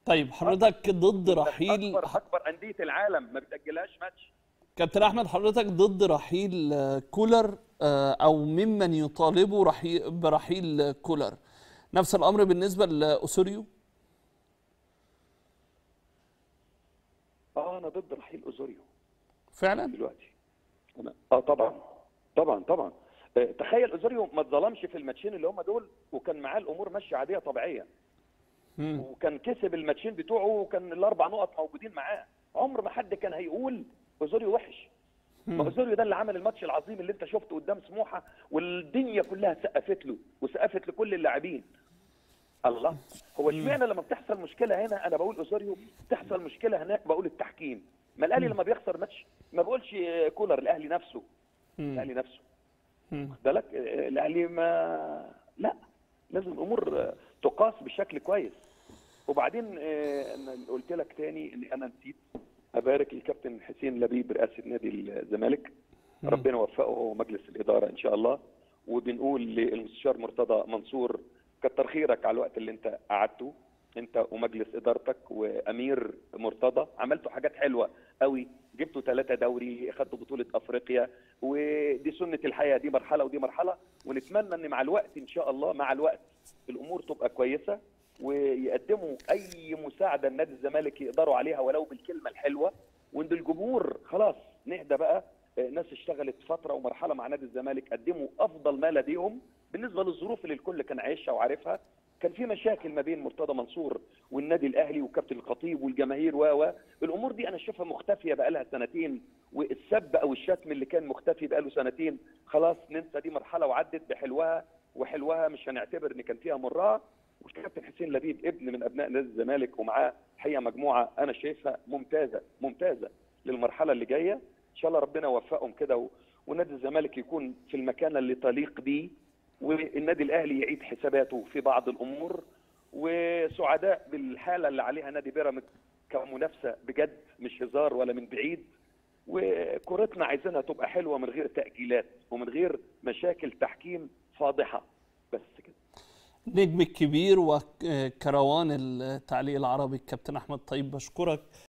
طيب حضرتك ضد رحيل اكبر اكبر انديه العالم ما بتاجلهاش ماتش كابتن احمد حضرتك ضد رحيل آه، كولر آه، او ممن يطالبوا رحيل برحيل كولر نفس الامر بالنسبه لاوسوريو اه انا ضد رحيل اوزوريو فعلا دلوقتي أنا اه طبعا طبعا طبعا آه، تخيل اوزوريو ما اتظلمش في الماتشين اللي هم دول وكان معاه الامور ماشيه عاديه طبيعيه مم. وكان كسب الماتشين بتوعه وكان الاربع نقط موجودين معاه عمر ما حد كان هيقول اوزوريو وحش ما اوزوريو ده اللي عمل الماتش العظيم اللي انت شفته قدام سموحه والدنيا كلها سقفت له وسقفت لكل اللاعبين الله هو اشمعنى لما بتحصل مشكله هنا انا بقول اوزوريو تحصل مشكله هناك بقول التحكيم ما الاهلي لما بيخسر ماتش ما بقولش كولر الاهلي نفسه مم. الاهلي نفسه مم. واخد بالك آه، الاهلي ما لا لازم الامور آه، تقاس بشكل كويس وبعدين آه، انا قلت لك تاني ان انا نسيت ابارك الكابتن حسين لبيب رئاسه نادي الزمالك ربنا يوفقه هو ومجلس الاداره ان شاء الله وبنقول للمستشار مرتضى منصور كتر خيرك على الوقت اللي انت قعدته انت ومجلس ادارتك وامير مرتضى عملتوا حاجات حلوه قوي جبتوا ثلاثه دوري خدتوا بطوله افريقيا ودي سنه الحياه دي مرحله ودي مرحله ونتمنى ان مع الوقت ان شاء الله مع الوقت الامور تبقى كويسه ويقدموا اي مساعده لنادي الزمالك يقدروا عليها ولو بالكلمه الحلوه وان الجمهور خلاص نهدى بقى آه، ناس اشتغلت فتره ومرحله مع نادي الزمالك قدموا افضل ما لديهم بالنسبه للظروف اللي الكل كان عايشها وعارفها كان في مشاكل ما بين مرتضى منصور والنادي الاهلي وكابتن الخطيب والجماهير و و الامور دي انا شايفها مختفيه بقى لها سنتين والسب او الشتم اللي كان مختفي بقى له سنتين خلاص ننسى دي مرحله وعدت بحلوها وحلوها مش هنعتبر ان كان فيها مرها والكابتن حسين لبيب ابن من ابناء نادي الزمالك ومعاه حقيقه مجموعه انا شايفها ممتازه ممتازه للمرحله اللي جايه ان شاء الله ربنا يوفقهم كده و... ونادي الزمالك يكون في المكانه اللي تليق بيه والنادي الاهلي يعيد حساباته في بعض الامور وسعداء بالحاله اللي عليها نادي بيراميدز كمنافسه بجد مش هزار ولا من بعيد وكورتنا عايزينها تبقى حلوه من غير تاجيلات ومن غير مشاكل تحكيم فاضحه بس كده نجم الكبير وكروان التعليق العربي الكابتن احمد طيب بشكرك